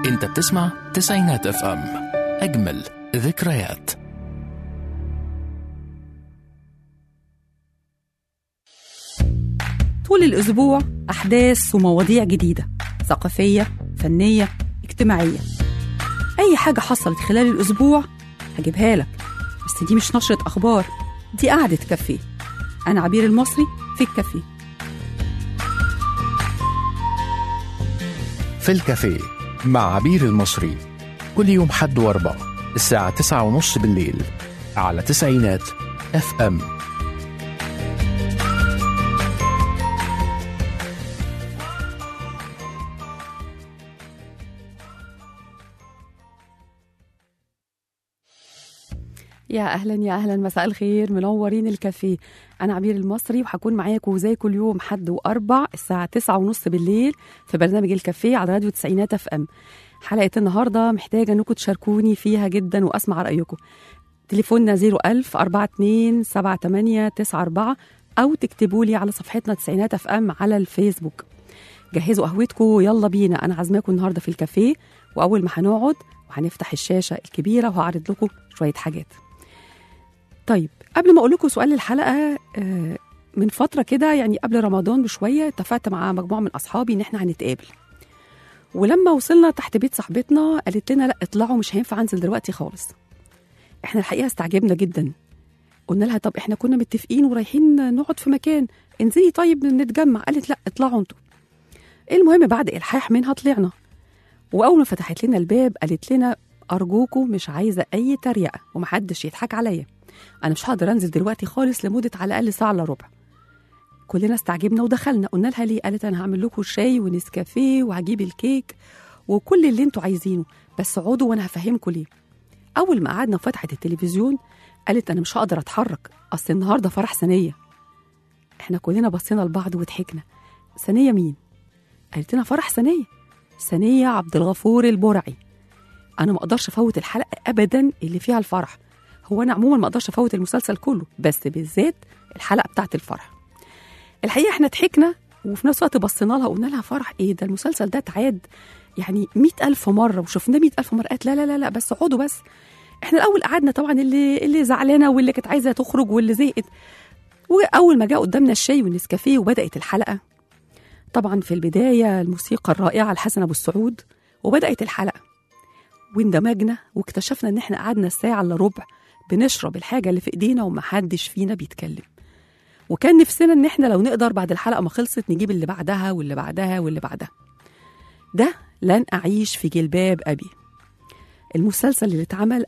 انت بتسمع تسعينات اف ام اجمل ذكريات طول الأسبوع أحداث ومواضيع جديدة ثقافية فنية اجتماعية أي حاجة حصلت خلال الأسبوع هجيبها لك بس دي مش نشرة أخبار دي قعدة كافيه أنا عبير المصري في الكافيه في الكافيه مع عبير المصري كل يوم حد واربع الساعة تسعة ونص بالليل على تسعينات اف ام يا اهلا يا اهلا مساء الخير منورين الكافيه انا عبير المصري وهكون معاكم زي كل يوم حد واربع الساعه تسعة ونص بالليل في برنامج الكافيه على راديو تسعينات اف ام حلقه النهارده محتاجه انكم تشاركوني فيها جدا واسمع رايكم تليفوننا 01000 42 78 94 او تكتبوا لي على صفحتنا تسعينات اف ام على الفيسبوك جهزوا قهوتكم يلا بينا انا عازماكم النهارده في الكافيه واول ما هنقعد وهنفتح الشاشه الكبيره وهعرض لكم شويه حاجات طيب قبل ما اقول لكم سؤال الحلقه آه، من فتره كده يعني قبل رمضان بشويه اتفقت مع مجموعه من اصحابي ان احنا هنتقابل ولما وصلنا تحت بيت صاحبتنا قالت لنا لا اطلعوا مش هينفع انزل دلوقتي خالص احنا الحقيقه استعجبنا جدا قلنا لها طب احنا كنا متفقين ورايحين نقعد في مكان انزلي طيب نتجمع قالت لا اطلعوا انتوا المهم بعد الحاح منها طلعنا واول ما فتحت لنا الباب قالت لنا ارجوكم مش عايزه اي تريقه ومحدش يضحك عليا انا مش هقدر انزل دلوقتي خالص لمده على الاقل ساعه الا ربع كلنا استعجبنا ودخلنا قلنا لها ليه قالت انا هعمل لكم شاي ونسكافيه وهجيب الكيك وكل اللي انتوا عايزينه بس اقعدوا وانا هفهمكم ليه اول ما قعدنا وفتحت التلفزيون قالت انا مش هقدر اتحرك اصل النهارده فرح ثانيه احنا كلنا بصينا لبعض وضحكنا ثانيه مين قالت لنا فرح ثانيه ثانيه عبد الغفور البرعي انا ما اقدرش افوت الحلقه ابدا اللي فيها الفرح هو انا عموما ما اقدرش افوت المسلسل كله بس بالذات الحلقه بتاعه الفرح الحقيقه احنا ضحكنا وفي نفس الوقت بصينا لها وقلنا لها فرح ايه ده المسلسل ده اتعاد يعني مئة ألف مرة وشفناه مئة ألف مرة قالت لا لا لا لا بس اقعدوا بس احنا الأول قعدنا طبعا اللي اللي زعلانة واللي كانت عايزة تخرج واللي زهقت وأول ما جاء قدامنا الشاي والنسكافيه وبدأت الحلقة طبعا في البداية الموسيقى الرائعة لحسن أبو السعود وبدأت الحلقة واندمجنا واكتشفنا ان احنا قعدنا ساعة الا ربع بنشرب الحاجة اللي في ايدينا ومحدش فينا بيتكلم وكان نفسنا ان احنا لو نقدر بعد الحلقة ما خلصت نجيب اللي بعدها واللي بعدها واللي بعدها ده لن أعيش في جلباب أبي المسلسل اللي اتعمل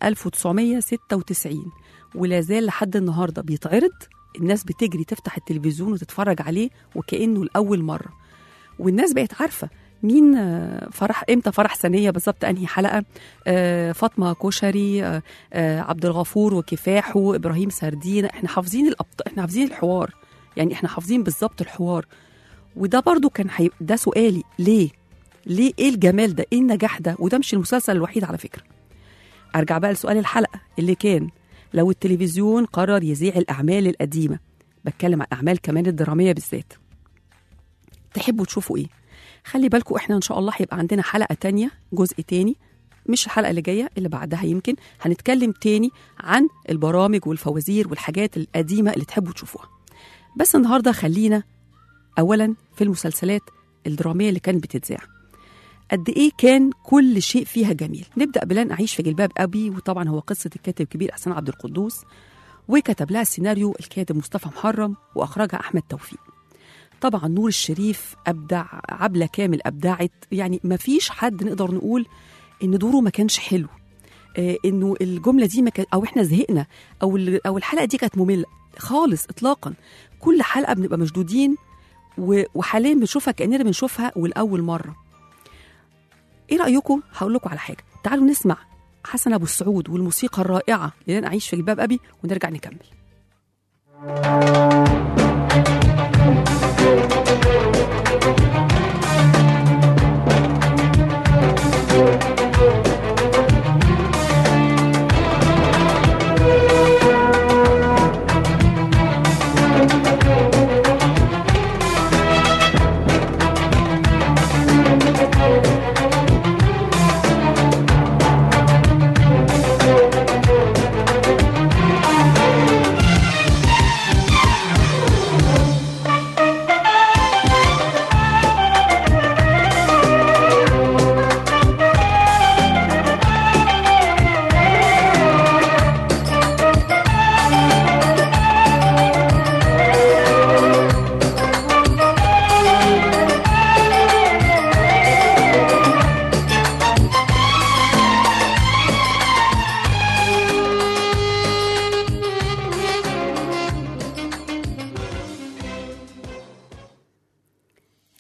1996 ولا زال لحد النهاردة بيتعرض الناس بتجري تفتح التلفزيون وتتفرج عليه وكأنه لأول مرة والناس بقت عارفة مين آه، فرح امتى فرح ثانيه بالظبط انهي حلقه آه، فاطمه كشري آه، آه، عبد الغفور وكفاحه ابراهيم سردين احنا حافظين الأبط... احنا حافظين الحوار يعني احنا حافظين بالظبط الحوار وده برضو كان حي... ده سؤالي ليه ليه ايه الجمال ده ايه النجاح ده وده مش المسلسل الوحيد على فكره ارجع بقى لسؤال الحلقه اللي كان لو التلفزيون قرر يذيع الاعمال القديمه بتكلم عن الاعمال كمان الدراميه بالذات تحبوا تشوفوا ايه خلي بالكم احنا ان شاء الله هيبقى عندنا حلقه تانية جزء تاني مش الحلقه اللي جايه اللي بعدها يمكن هنتكلم تاني عن البرامج والفوازير والحاجات القديمه اللي تحبوا تشوفوها بس النهارده خلينا اولا في المسلسلات الدراميه اللي كانت بتتذاع قد ايه كان كل شيء فيها جميل نبدا بلن اعيش في جلباب ابي وطبعا هو قصه الكاتب الكبير احسان عبد القدوس وكتب لها السيناريو الكاتب مصطفى محرم واخرجها احمد توفيق طبعا نور الشريف ابدع عبله كامل ابدعت يعني ما فيش حد نقدر نقول ان دوره ما كانش حلو آه انه الجمله دي ما كان او احنا زهقنا او ال- او الحلقه دي كانت ممله خالص اطلاقا كل حلقه بنبقى مشدودين و- وحاليا بنشوفها كاننا بنشوفها ولاول مره ايه رايكم هقول لكم على حاجه تعالوا نسمع حسن ابو السعود والموسيقى الرائعه لن اعيش في جلباب ابي ونرجع نكمل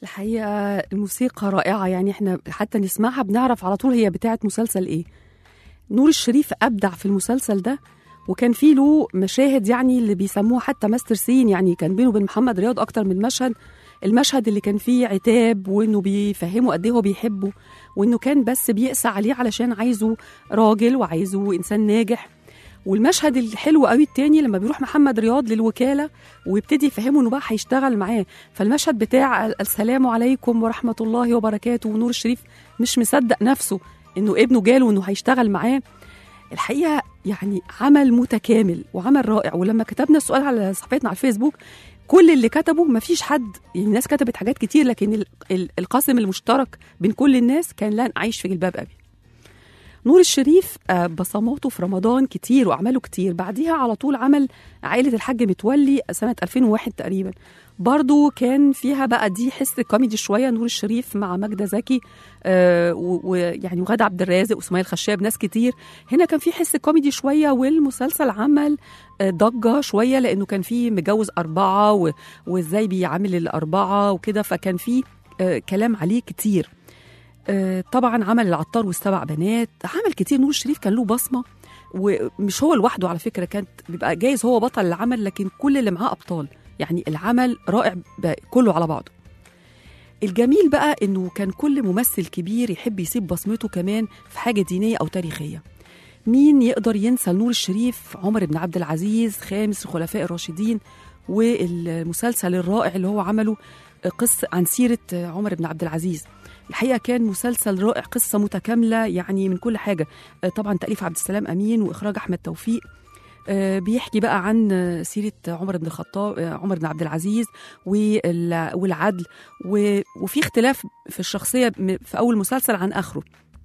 الحقيقة الموسيقى رائعة يعني احنا حتى نسمعها بنعرف على طول هي بتاعة مسلسل ايه نور الشريف أبدع في المسلسل ده وكان فيه له مشاهد يعني اللي بيسموها حتى ماستر سين يعني كان بينه وبين محمد رياض أكتر من مشهد المشهد اللي كان فيه عتاب وانه بيفهمه قد ايه هو بيحبه وانه كان بس بيقسى عليه علشان عايزه راجل وعايزه انسان ناجح والمشهد الحلو قوي التاني لما بيروح محمد رياض للوكاله ويبتدي يفهمه انه بقى هيشتغل معاه فالمشهد بتاع السلام عليكم ورحمه الله وبركاته ونور الشريف مش مصدق نفسه انه ابنه جاله وانه هيشتغل معاه الحقيقه يعني عمل متكامل وعمل رائع ولما كتبنا السؤال على صفحتنا على الفيسبوك كل اللي كتبوا ما فيش حد يعني الناس كتبت حاجات كتير لكن ال- ال- القاسم المشترك بين كل الناس كان لن اعيش في جلباب ابي نور الشريف آه، بصماته في رمضان كتير واعماله كتير بعديها على طول عمل عائله الحاج متولي سنه 2001 تقريبا برضو كان فيها بقى دي حس كوميدي شويه نور الشريف مع ماجده زكي آه، و- ويعني وغادة عبد الرازق واسماعيل خشاب ناس كتير هنا كان في حس كوميدي شويه والمسلسل عمل آه، ضجه شويه لانه كان فيه متجوز اربعه و- وازاي بيعامل الاربعه وكده فكان فيه آه، كلام عليه كتير آه، طبعا عمل العطار والسبع بنات عمل كتير نور الشريف كان له بصمه ومش هو لوحده على فكره كانت بيبقى جايز هو بطل العمل لكن كل اللي معاه ابطال يعني العمل رائع ب- كله على بعضه الجميل بقى انه كان كل ممثل كبير يحب يسيب بصمته كمان في حاجه دينيه او تاريخيه مين يقدر ينسى نور الشريف عمر بن عبد العزيز خامس الخلفاء الراشدين والمسلسل الرائع اللي هو عمله قصة عن سيرة عمر بن عبد العزيز الحقيقة كان مسلسل رائع قصة متكاملة يعني من كل حاجة طبعا تأليف عبد السلام أمين وإخراج أحمد توفيق آه، بيحكي بقى عن آه، سيرة عمر بن الخطاب آه، عمر بن عبد العزيز وال- والعدل و- وفي اختلاف في الشخصية م- في أول مسلسل عن آخره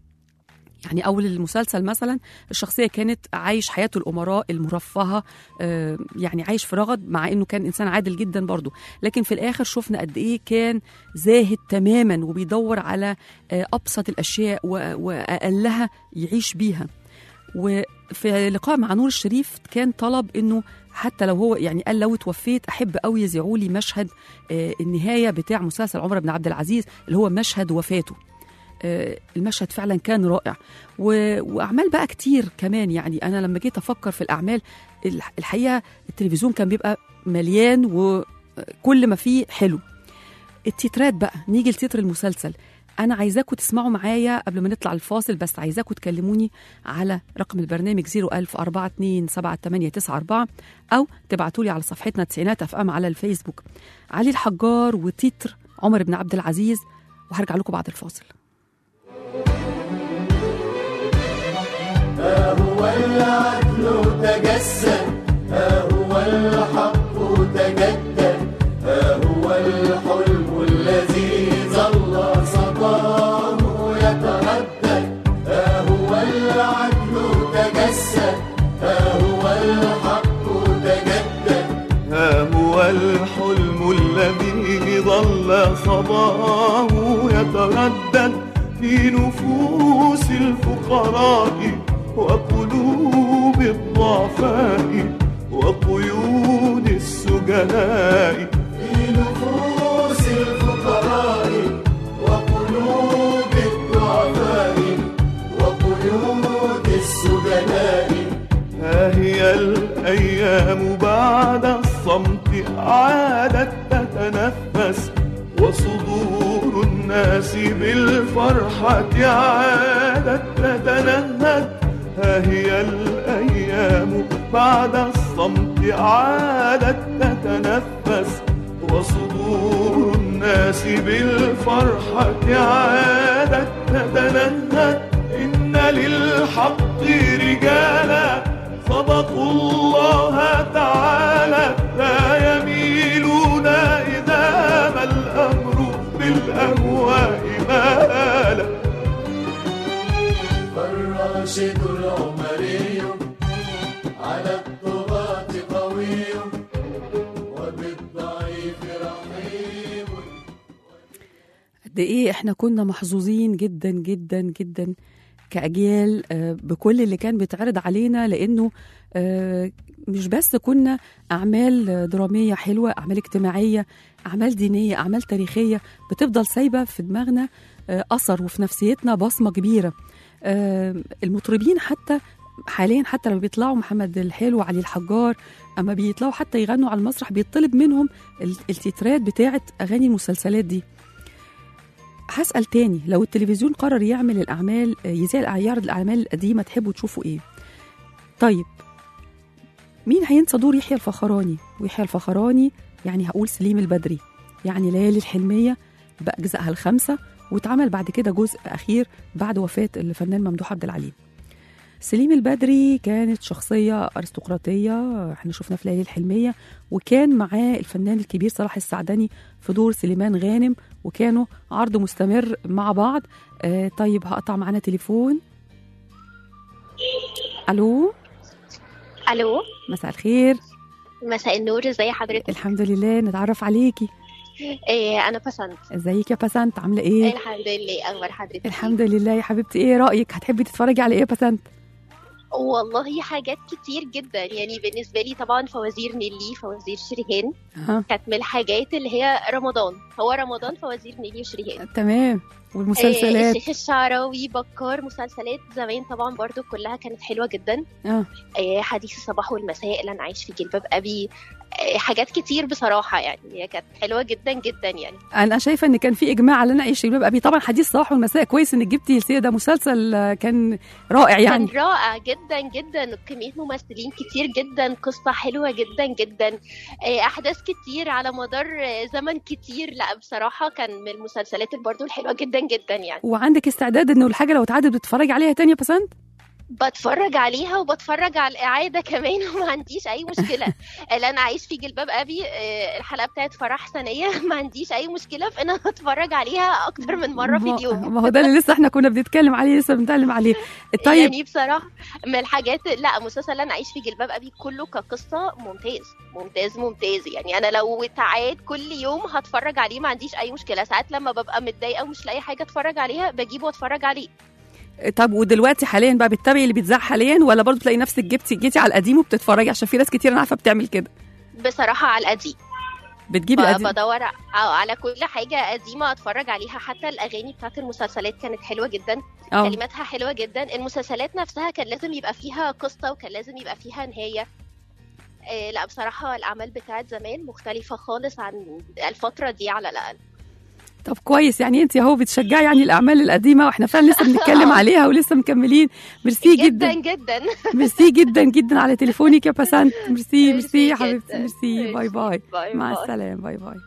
يعني أول المسلسل مثلا الشخصية كانت عايش حياة الأمراء المرفهة آه، يعني عايش في رغد مع إنه كان إنسان عادل جدا برضه لكن في الآخر شفنا قد إيه كان زاهد تماما وبيدور على آه، أبسط الأشياء و- وأقلها يعيش بيها وفي لقاء مع نور الشريف كان طلب انه حتى لو هو يعني قال لو اتوفيت احب قوي يذيعوا لي مشهد آه، النهايه بتاع مسلسل عمر بن عبد العزيز اللي هو مشهد وفاته آه، المشهد فعلا كان رائع و- واعمال بقى كتير كمان يعني انا لما جيت افكر في الاعمال الح- الحقيقه التلفزيون كان بيبقى مليان وكل ما فيه حلو التترات بقى نيجي لتتر المسلسل انا عايزاكم تسمعوا معايا قبل ما نطلع الفاصل بس عايزاكم تكلموني على رقم البرنامج 01042 او تبعتوا لي على صفحتنا تسعينات اف ام على الفيسبوك علي الحجار وتتر عمر بن عبد العزيز وهرجع لكم بعد الفاصل هو العدل تجسد ها هو الحق تجدد ها هو الحلم الذي ظل صداه يتردد ها هو العدل تجسد ها هو الحق تجدد ها هو الحلم الذي ظل صداه يتردد في نفوس الفقراء وقلوب الضعفاء وقيود السجناء في نفوس الفقراء وقلوب الضعفاء وقيود السجناء ها هي الأيام بعد الصمت عادت تتنفس وصدور الناس بالفرحة عادت تتنهد ها هي الأيام بعد الصمت عادت تتنفس وصدور الناس بالفرحة عادت تتنهد إن للحق رجالا صدقوا الله تعالى لا يميلون إذا ما الأمر بالأهواء مالا فالراشد العمري على الطغاة قوي وبالضعيف رحيم قد ايه احنا كنا محظوظين جدا جدا جدا كاجيال آه، بكل اللي كان بيتعرض علينا لانه آه، مش بس كنا اعمال دراميه حلوه اعمال اجتماعيه اعمال دينيه اعمال تاريخيه بتفضل سايبه في دماغنا آه، اثر وفي نفسيتنا بصمه كبيره آه، المطربين حتى حاليا حتى لما بيطلعوا محمد الحلو وعلي الحجار اما بيطلعوا حتى يغنوا على المسرح بيطلب منهم ال- التترات بتاعه اغاني المسلسلات دي هسأل تاني لو التلفزيون قرر يعمل الأعمال آه، يذيع يعرض الأعمال القديمة تحبوا تشوفوا إيه؟ طيب مين هينسى دور يحيى الفخراني؟ ويحيى الفخراني يعني هقول سليم البدري يعني ليالي الحلمية بأجزائها الخمسة واتعمل بعد كده جزء أخير بعد وفاة الفنان ممدوح عبد العليم سليم البدري كانت شخصية أرستقراطية احنا شفنا في ليالي الحلمية وكان معاه الفنان الكبير صلاح السعدني في دور سليمان غانم وكانوا عرض مستمر مع بعض آه طيب هقطع معانا تليفون الو الو مساء الخير مساء النور ازي حضرتك الحمد لله نتعرف عليكي إيه انا بسنت ازيك يا بسنت عامله ايه الحمد لله اخبار حضرتك الحمد لله يا حبيبتي ايه رايك هتحبي تتفرجي على ايه يا بسنت والله حاجات كتير جدا يعني بالنسبه لي طبعا فوازير نيلي فوازير شريهان ها كانت من الحاجات اللي هي رمضان هو رمضان فوازير نيلي وشريهان تمام إيه والمسلسلات الشيخ الشعراوي بكار مسلسلات زمان طبعا برضو كلها كانت حلوه جدا اه إيه حديث الصباح والمساء اللي انا عايش في جلباب ابي إيه حاجات كتير بصراحه يعني هي كانت حلوه جدا جدا يعني انا شايفه ان كان في اجماع على انا اعيش في جلباب ابي طبعا حديث الصباح والمساء كويس انك جبتي السيره ده مسلسل آه، كان رائع يعني كان رائع جدا جدا كمية ممثلين كتير جدا قصة حلوة جدا جدا آه، أحداث كتير على مدار آه، زمن كتير لا بصراحة كان من المسلسلات برضو الحلوة جدا جدا يعني وعندك استعداد انه الحاجه لو اتعدت بتتفرجي عليها تاني يا بسنت بتفرج عليها وبتفرج على الإعادة كمان وما عنديش أي مشكلة اللي أنا عايش في جلباب أبي آه، الحلقة بتاعت فرح سنية ما عنديش أي مشكلة في إن أنا أتفرج عليها أكتر من مرة في ما- اليوم ما هو ده اللي لسه احنا كنا بنتكلم عليه لسه بنتكلم عليه طيب يعني بصراحة من الحاجات لا مسلسل اللي انا عايش في جلباب ابي كله كقصة ممتاز ممتاز ممتاز يعني انا لو اتعاد كل يوم هتفرج عليه ما عنديش اي مشكلة ساعات لما ببقى متضايقة ومش لاقي حاجة اتفرج عليها بجيبه واتفرج عليه طب ودلوقتي حاليا بقى بتتابعي اللي بيتذاع حاليا ولا برضه تلاقي نفسك جبتي جيتي على القديم وبتتفرجي عشان في ناس كتير انا عارفه بتعمل كده بصراحة على القديم بتجيبي ب- القديم بدور ع- أو على كل حاجة قديمة اتفرج عليها حتى الاغاني بتاعت المسلسلات كانت حلوة جدا اه كلماتها حلوة جدا المسلسلات نفسها كان لازم يبقى فيها قصة وكان لازم يبقى فيها نهاية إيه لا بصراحة الأعمال بتاعت زمان مختلفة خالص عن الفترة دي على الأقل طب كويس يعني انت اهو بتشجعي يعني الاعمال القديمه واحنا فعلا لسه بنتكلم عليها ولسه مكملين ميرسي جدا جدا جدا ميرسي جدا جدا على تليفونك يا بسنت ميرسي ميرسي يا جداً. حبيبتي ميرسي باي باي باي مع باي. السلامه باي باي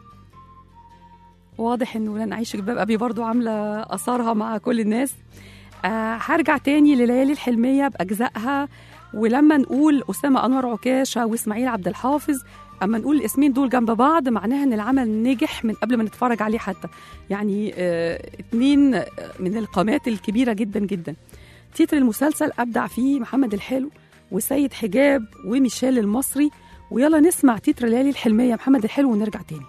واضح انه لن اعيش في جلباب ابي برضو عامله اثارها مع كل الناس آه هرجع تاني لليالي الحلميه باجزائها ولما نقول اسامه انور عكاشه واسماعيل عبد الحافظ اما نقول الاسمين دول جنب بعض معناها ان العمل نجح من قبل ما نتفرج عليه حتى يعني آه اتنين آه، من القامات الكبيره جدا جدا تتر المسلسل ابدع فيه محمد الحلو وسيد حجاب وميشيل المصري ويلا نسمع تتر ليالي الحلميه محمد الحلو ونرجع تاني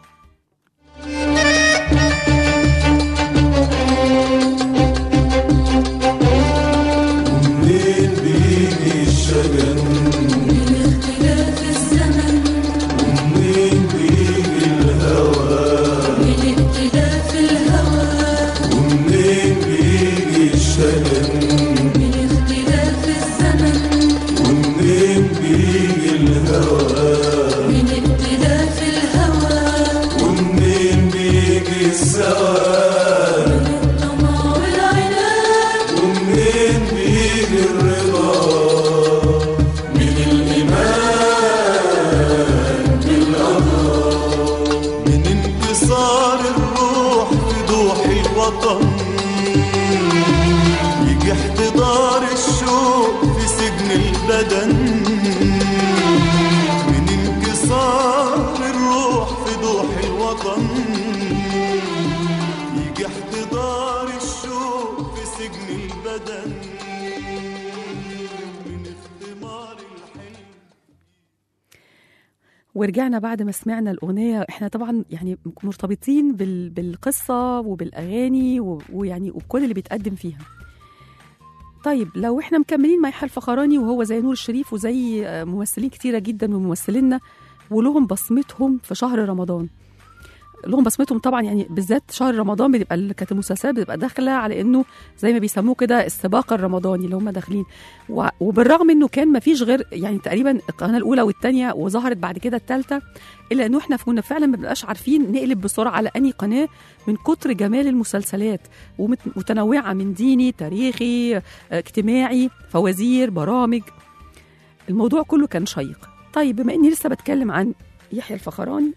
منين بيجي الشجن اختلاف الزمن ومنين بيجي الهوى من اختلاف الهوى ومنين بيجي الشجن من اختلاف الزمن ومنين بيجي الهوى من اختلاف الهوى ومنين بيجي السواد الطمع والعناد ومنين بيجي الرضا من الإيمان بالقضاء من انتصار الروح في ضوح الوطن يجي احتضار الشوق في سجن البدن من انكسار الروح في ضوح الوطن يجي احتضار الشوق في سجن البدن من اختمار الحلم ورجعنا بعد ما سمعنا الأغنية احنا طبعا يعني مرتبطين بال... بالقصة وبالأغاني و... ويعني وبكل اللي بيتقدم فيها طيب لو احنا مكملين مع يحيى الفخراني وهو زي نور الشريف وزي آه، ممثلين كتيره جدا من ممثلينا ولهم بصمتهم في شهر رمضان لهم بصمتهم طبعا يعني بالذات شهر رمضان بتبقى ال- كانت المسلسلات بتبقى داخله على انه زي ما بيسموه كده السباق الرمضاني اللي هم داخلين و- وبالرغم انه كان ما فيش غير يعني تقريبا القناه الاولى والثانيه وظهرت بعد كده الثالثه الا انه احنا كنا فعلا ما بنبقاش عارفين نقلب بسرعه على اني قناه من كتر جمال المسلسلات ومتنوعه من ديني تاريخي آه، اجتماعي فوازير برامج الموضوع كله كان شيق طيب بما اني لسه بتكلم عن يحيى الفخراني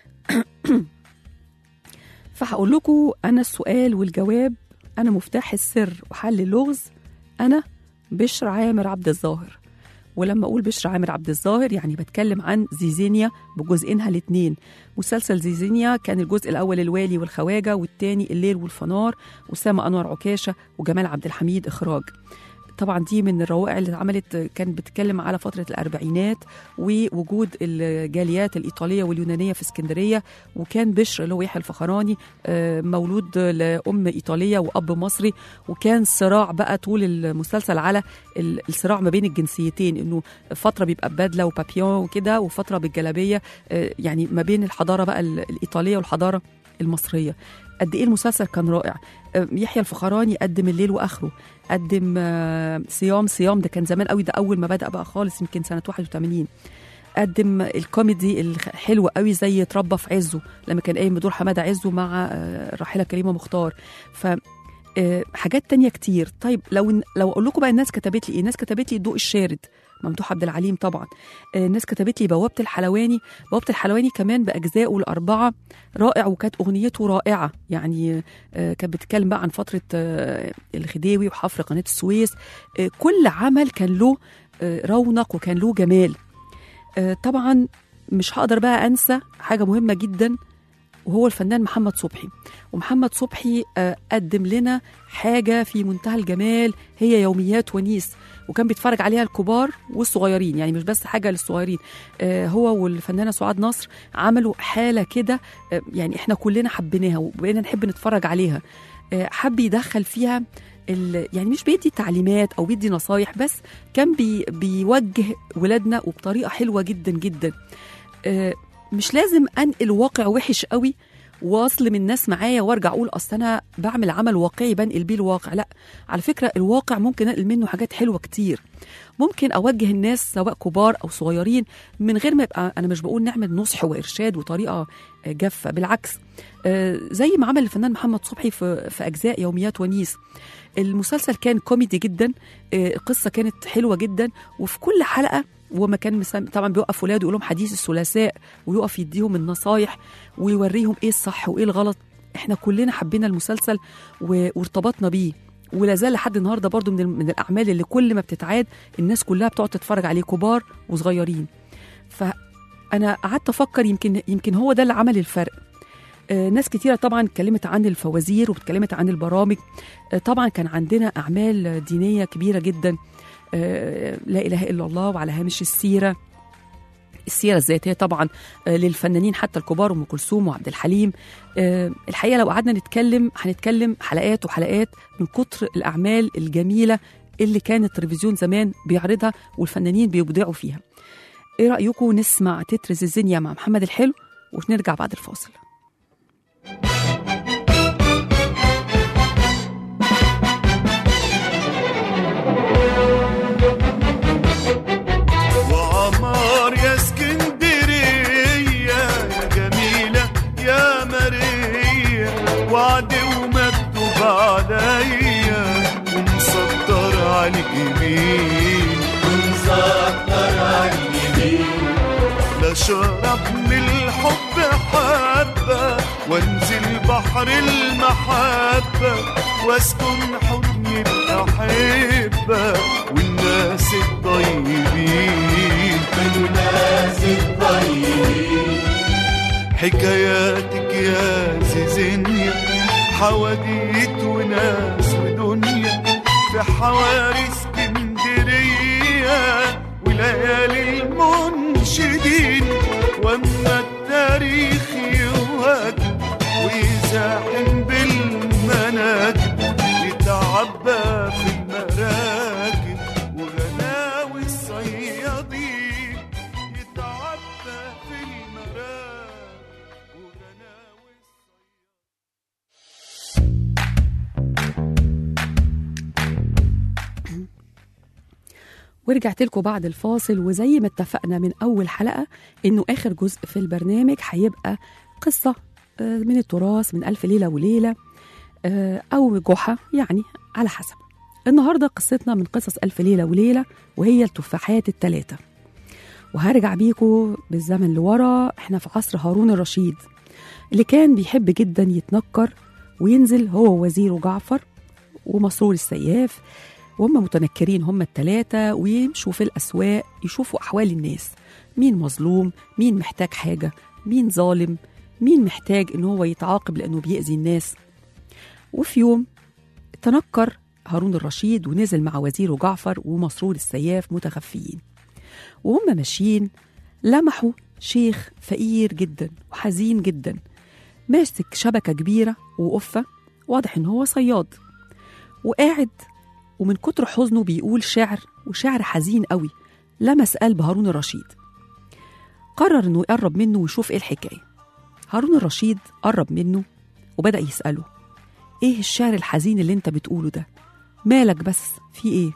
فهقول لكم انا السؤال والجواب انا مفتاح السر وحل اللغز انا بشر عامر عبد الظاهر ولما اقول بشر عامر عبد الظاهر يعني بتكلم عن زيزينيا بجزئينها الاثنين مسلسل زيزينيا كان الجزء الاول الوالي والخواجه والثاني الليل والفنار اسامه انور عكاشه وجمال عبد الحميد اخراج طبعا دي من الروائع اللي اتعملت كانت بتتكلم على فتره الاربعينات ووجود الجاليات الايطاليه واليونانيه في اسكندريه وكان بشر اللي هو يحيى الفخراني آه، مولود لام ايطاليه واب مصري وكان صراع بقى طول المسلسل على ال- الصراع ما بين الجنسيتين انه فتره بيبقى ببدله وبابيون وكده وفتره بالجلابيه آه، يعني ما بين الحضاره بقى ال- الايطاليه والحضاره المصريه قد ايه المسلسل كان رائع آه، يحيى الفخراني قدم الليل واخره قدم آه، صيام صيام ده كان زمان قوي ده اول ما بدا بقى خالص يمكن سنه 81 قدم الكوميدي الحلو قوي زي اتربى في عزه لما كان قايم بدور حماده عزه مع آه، الراحله كريمه مختار ف آه، حاجات تانية كتير طيب لو لو اقول لكم بقى الناس كتبت لي ايه الناس كتبت لي الضوء الشارد ممدوح عبد العليم طبعا آه، الناس كتبت لي بوابه الحلواني بوابه الحلواني كمان باجزائه الاربعه رائع وكانت اغنيته رائعه يعني آه، كانت بتتكلم بقى عن فتره آه، الخديوي وحفر قناه السويس آه، كل عمل كان له آه، رونق وكان له جمال آه، طبعا مش هقدر بقى انسى حاجه مهمه جدا وهو الفنان محمد صبحي ومحمد صبحي آه، قدم لنا حاجه في منتهى الجمال هي يوميات ونيس وكان بيتفرج عليها الكبار والصغيرين يعني مش بس حاجه للصغيرين آه، هو والفنانه سعاد نصر عملوا حاله كده آه، يعني احنا كلنا حبيناها وبقينا نحب نتفرج عليها آه، حب يدخل فيها ال- يعني مش بيدي تعليمات او بيدي نصايح بس كان بي بيوجه ولادنا وبطريقه حلوه جدا جدا آه، مش لازم انقل واقع وحش قوي واظلم الناس معايا وارجع اقول اصل انا بعمل عمل واقعي بنقل بيه الواقع لا على فكره الواقع ممكن انقل منه حاجات حلوه كتير ممكن اوجه الناس سواء كبار او صغيرين من غير ما يبقى انا مش بقول نعمل نصح وارشاد وطريقه آه، جافه بالعكس آه، زي ما عمل الفنان محمد صبحي في في اجزاء يوميات ونيس المسلسل كان كوميدي جدا آه، القصه كانت حلوه جدا وفي كل حلقه وما كان مسم... طبعا بيوقف ولاده يقول لهم حديث الثلاثاء ويقف يديهم النصايح ويوريهم ايه الصح وايه الغلط احنا كلنا حبينا المسلسل و... وارتبطنا بيه ولا زال لحد النهارده برضو من, ال... من الاعمال اللي كل ما بتتعاد الناس كلها بتقعد تتفرج عليه كبار وصغيرين فانا قعدت افكر يمكن يمكن هو ده اللي عمل الفرق آه، ناس كتيرة طبعا اتكلمت عن الفوازير واتكلمت عن البرامج آه، طبعا كان عندنا أعمال دينية كبيرة جدا آه، لا إله إلا الله وعلى هامش السيرة السيرة الذاتية طبعا آه، للفنانين حتى الكبار أم كلثوم وعبد الحليم آه، الحقيقة لو قعدنا نتكلم هنتكلم حلقات وحلقات من كتر الأعمال الجميلة اللي كان التلفزيون زمان بيعرضها والفنانين بيبدعوا فيها ايه رأيكم نسمع تتر زيزينيا مع محمد الحلو ونرجع بعد الفاصل وعمار يا اسكندرية يا جميلة يا ماريا وعدي ومكتوب عليا ومسطر على اليمين ومسطر على اليمين لا شرب من الحب حبة وانزل بحر المحبة واسكن حضن الأحبة والناس الطيبين والناس الطيبين حكاياتك يا زيزينيا حواديت وناس ودنيا في حواري اسكندرية وليالي المنشدين واما التاريخ يوهج ويزاحم بالمناجم يتعبى في المراجع ورجعت لكم بعد الفاصل وزي ما اتفقنا من أول حلقة إنه آخر جزء في البرنامج هيبقى قصة آه، من التراث من ألف ليلة وليلة آه، أو جحا يعني على حسب النهاردة قصتنا من قصص ألف ليلة وليلة وهي التفاحات التلاتة وهرجع بيكم بالزمن لورا احنا في عصر هارون الرشيد اللي كان بيحب جدا يتنكر وينزل هو ووزيره جعفر ومسرور السياف وهم متنكرين هم التلاتة ويمشوا في الأسواق يشوفوا أحوال الناس مين مظلوم مين محتاج حاجة مين ظالم مين محتاج إن هو يتعاقب لأنه بيأذي الناس وفي يوم تنكر هارون الرشيد ونزل مع وزيره جعفر ومسرور السياف متخفيين وهم ماشيين لمحوا شيخ فقير جدا وحزين جدا ماسك شبكة كبيرة وقفة واضح إن هو صياد وقاعد ومن كتر حزنه بيقول شعر وشعر حزين قوي لمس قلب هارون الرشيد قرر إنه يقرب منه ويشوف إيه الحكاية هارون الرشيد قرب منه وبدأ يسأله إيه الشعر الحزين اللي أنت بتقوله ده مالك بس في إيه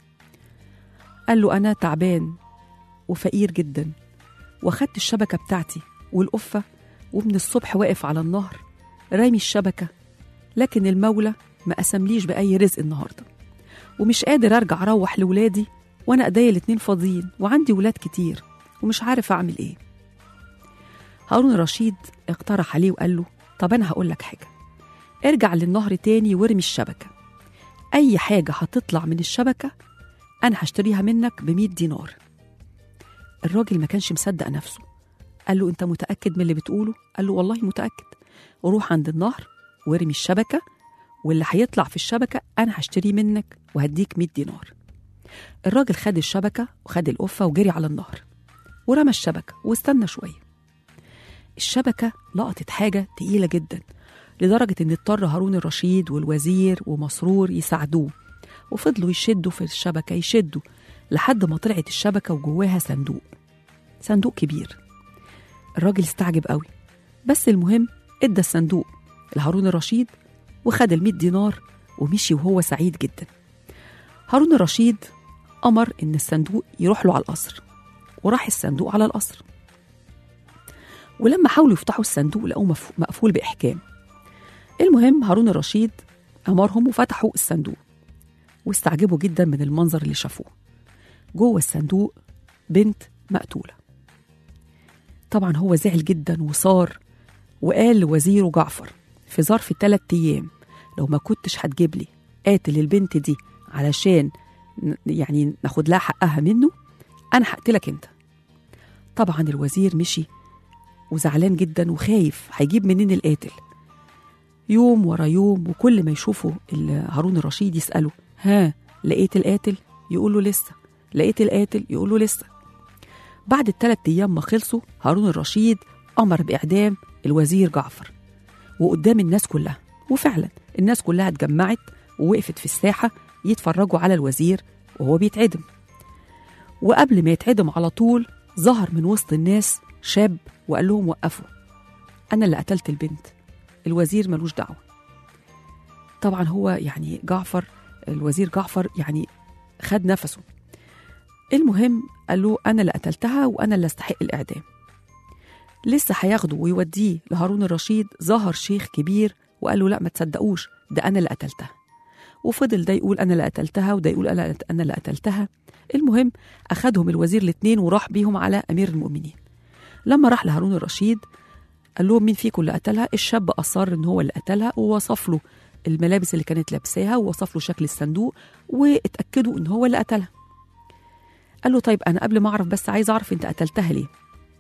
قال له أنا تعبان وفقير جدا واخدت الشبكة بتاعتي والقفة ومن الصبح واقف على النهر رامي الشبكة لكن المولى ما قسمليش بأي رزق النهاردة ومش قادر أرجع أروح لولادي وأنا إيديا الاتنين فاضيين وعندي ولاد كتير ومش عارف أعمل إيه هارون رشيد اقترح عليه وقال له طب أنا هقول لك حاجة ارجع للنهر تاني وارمي الشبكة أي حاجة هتطلع من الشبكة أنا هشتريها منك بمية دينار الراجل ما كانش مصدق نفسه قال له أنت متأكد من اللي بتقوله؟ قال له والله متأكد وروح عند النهر وارمي الشبكة واللي هيطلع في الشبكة أنا هشتريه منك وهديك 100 دينار الراجل خد الشبكة وخد القفة وجري على النهر ورمى الشبكة واستنى شوية الشبكة لقطت حاجة تقيلة جدا لدرجة إن اضطر هارون الرشيد والوزير ومسرور يساعدوه وفضلوا يشدوا في الشبكة يشدوا لحد ما طلعت الشبكة وجواها صندوق صندوق كبير الراجل استعجب قوي بس المهم ادى الصندوق لهارون الرشيد وخد ال 100 دينار ومشي وهو سعيد جدا هارون الرشيد أمر إن الصندوق يروح له على القصر وراح الصندوق على القصر ولما حاولوا يفتحوا الصندوق لقوه مف- مقفول بإحكام المهم هارون الرشيد أمرهم وفتحوا الصندوق واستعجبوا جدا من المنظر اللي شافوه جوه الصندوق بنت مقتولة طبعا هو زعل جدا وصار وقال لوزيره جعفر في ظرف ثلاث أيام لو ما كنتش هتجيب لي قاتل البنت دي علشان ن- يعني ناخد لها حقها منه أنا هقتلك أنت طبعا الوزير مشي وزعلان جدا وخايف هيجيب منين القاتل يوم ورا يوم وكل ما يشوفوا ال- هارون الرشيد يسأله ها لقيت القاتل يقول له لسه لقيت القاتل يقول له لسه بعد الثلاث أيام ما خلصوا هارون الرشيد أمر بإعدام الوزير جعفر وقدام الناس كلها وفعلا الناس كلها اتجمعت ووقفت في الساحة يتفرجوا على الوزير وهو بيتعدم وقبل ما يتعدم على طول ظهر من وسط الناس شاب وقال لهم وقفوا أنا اللي قتلت البنت الوزير ملوش دعوة طبعا هو يعني جعفر الوزير جعفر يعني خد نفسه المهم قال له أنا اللي قتلتها وأنا اللي استحق الإعدام لسه هياخده ويوديه لهارون الرشيد ظهر شيخ كبير وقال له لا ما تصدقوش ده أنا اللي قتلتها وفضل ده يقول أنا اللي قتلتها وده يقول أنا أنا اللي قتلتها المهم أخدهم الوزير الاتنين وراح بيهم على أمير المؤمنين لما راح لهارون الرشيد قال لهم مين فيكم اللي قتلها الشاب أصر إن هو اللي قتلها ووصف له الملابس اللي كانت لابساها ووصف له شكل الصندوق واتأكدوا إن هو اللي قتلها قال له طيب أنا قبل ما أعرف بس عايز أعرف أنت قتلتها ليه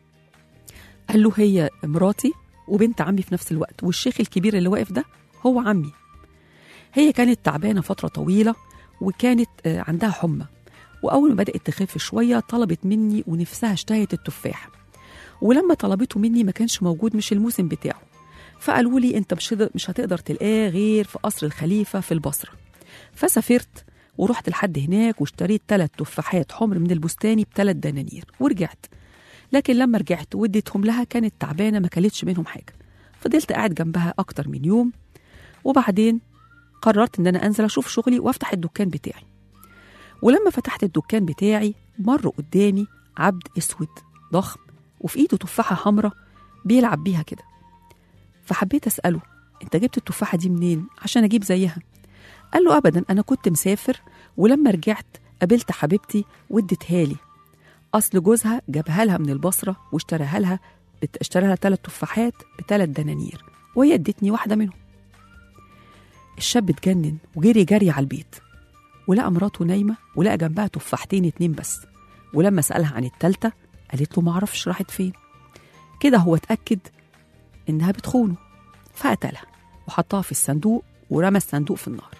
قال له هي مراتي وبنت عمي في نفس الوقت والشيخ الكبير اللي واقف ده هو عمي هي كانت تعبانة فترة طويلة وكانت آه، عندها حمى وأول ما بدأت تخف شوية طلبت مني ونفسها اشتهت التفاح ولما طلبته مني ما كانش موجود مش الموسم بتاعه فقالوا لي انت مش هتقدر- مش هتقدر تلقاه غير في قصر الخليفة في البصرة فسافرت ورحت لحد هناك واشتريت ثلاث تفاحات حمر من البستاني بثلاث دنانير ورجعت لكن لما رجعت واديتهم لها كانت تعبانة ما كلتش منهم حاجة فضلت قاعد جنبها أكتر من يوم وبعدين قررت إن أنا أنزل أشوف شغلي وأفتح الدكان بتاعي ولما فتحت الدكان بتاعي مر قدامي عبد اسود ضخم وفي ايده تفاحه حمراء بيلعب بيها كده فحبيت اساله انت جبت التفاحه دي منين عشان اجيب زيها قال له ابدا انا كنت مسافر ولما رجعت قابلت حبيبتي واديتها لي اصل جوزها جابها لها من البصره واشتراها لها بت- اشترى لها ثلاث تفاحات بثلاث دنانير وهي ادتني واحده منهم الشاب اتجنن وجري جري على البيت ولقى مراته نايمه ولقى جنبها تفاحتين اتنين بس ولما سالها عن التالتة قالت له معرفش راحت فين كده هو اتاكد انها بتخونه فقتلها وحطها في الصندوق ورمى الصندوق في النار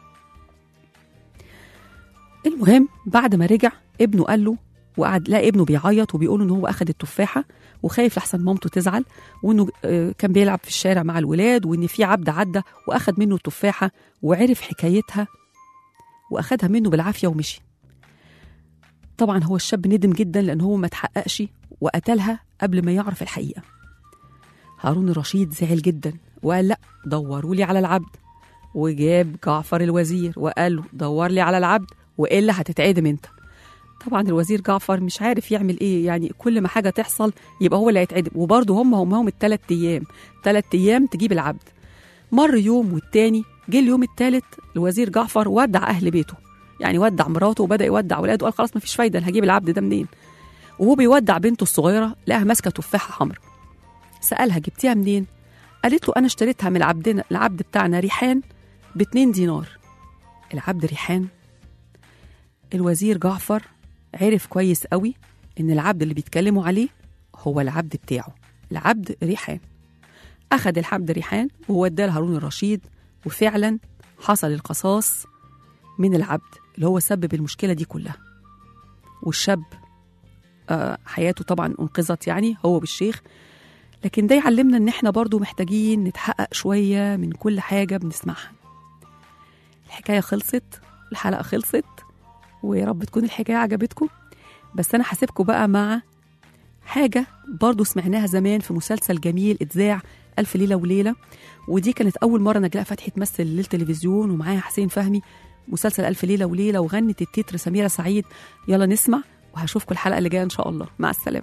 المهم بعد ما رجع ابنه قال له وقعد لقى ابنه بيعيط وبيقول ان هو اخد التفاحه وخايف لحسن مامته تزعل وانه آه، كان بيلعب في الشارع مع الولاد وان في عبد عدى واخد منه التفاحه وعرف حكايتها واخدها منه بالعافيه ومشي طبعا هو الشاب ندم جدا لان هو ما تحققش وقتلها قبل ما يعرف الحقيقه هارون الرشيد زعل جدا وقال لا دوروا لي على العبد وجاب جعفر الوزير وقال له دور لي على العبد والا هتتعدم انت طبعا الوزير جعفر مش عارف يعمل ايه يعني كل ما حاجه تحصل يبقى هو اللي هيتعدم وبرضه هم هم هم الثلاث ايام ثلاث ايام تجيب العبد مر يوم والتاني جه اليوم الثالث الوزير جعفر ودع اهل بيته يعني ودع مراته وبدا يودع اولاده وقال خلاص مفيش فايده انا هجيب العبد ده منين وهو بيودع بنته الصغيره لقاها ماسكه تفاحه حمراء سالها جبتيها منين قالت له انا اشتريتها من عبدنا العبد بتاعنا ريحان باتنين دينار العبد ريحان الوزير جعفر عرف كويس قوي ان العبد اللي بيتكلموا عليه هو العبد بتاعه العبد ريحان اخذ العبد ريحان ووداه لهارون الرشيد وفعلا حصل القصاص من العبد اللي هو سبب المشكله دي كلها والشاب آه حياته طبعا انقذت يعني هو بالشيخ لكن ده يعلمنا ان احنا برضو محتاجين نتحقق شويه من كل حاجه بنسمعها الحكايه خلصت الحلقه خلصت ويا رب تكون الحكايه عجبتكم بس انا هسيبكم بقى مع حاجه برضو سمعناها زمان في مسلسل جميل اتذاع الف ليله وليله ودي كانت اول مره نجلاء فتحي تمثل للتلفزيون ومعاها حسين فهمي مسلسل الف ليله وليله وغنت التتر سميره سعيد يلا نسمع وهشوفكم الحلقه اللي جايه ان شاء الله مع السلامه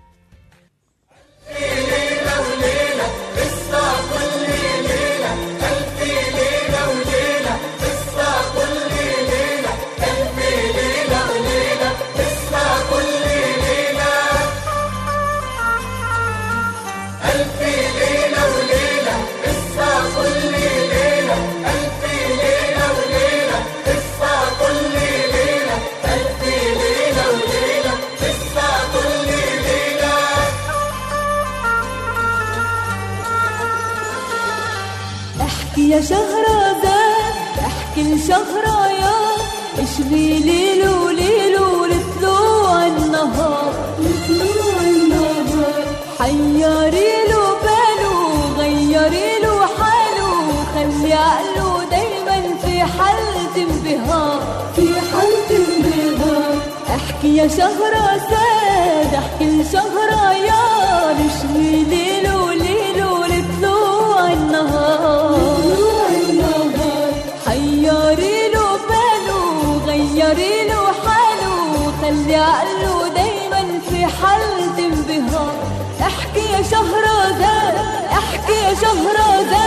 احكي يا شهرزاد احكي لشهريار اشغي ليل وليل ولطلوع النهار لطلوع النهار حيري له باله غيري له حاله خلي عقله دايما في حالة انبهار في حالة انبهار احكي يا شهرزاد احكي لشهريار اشغي ليل وليل ولطلوع النهار حيري له باله غيري له حاله خلي عقله دايما في حالة انبهار احكي يا شهرزاد احكي يا شهرزاد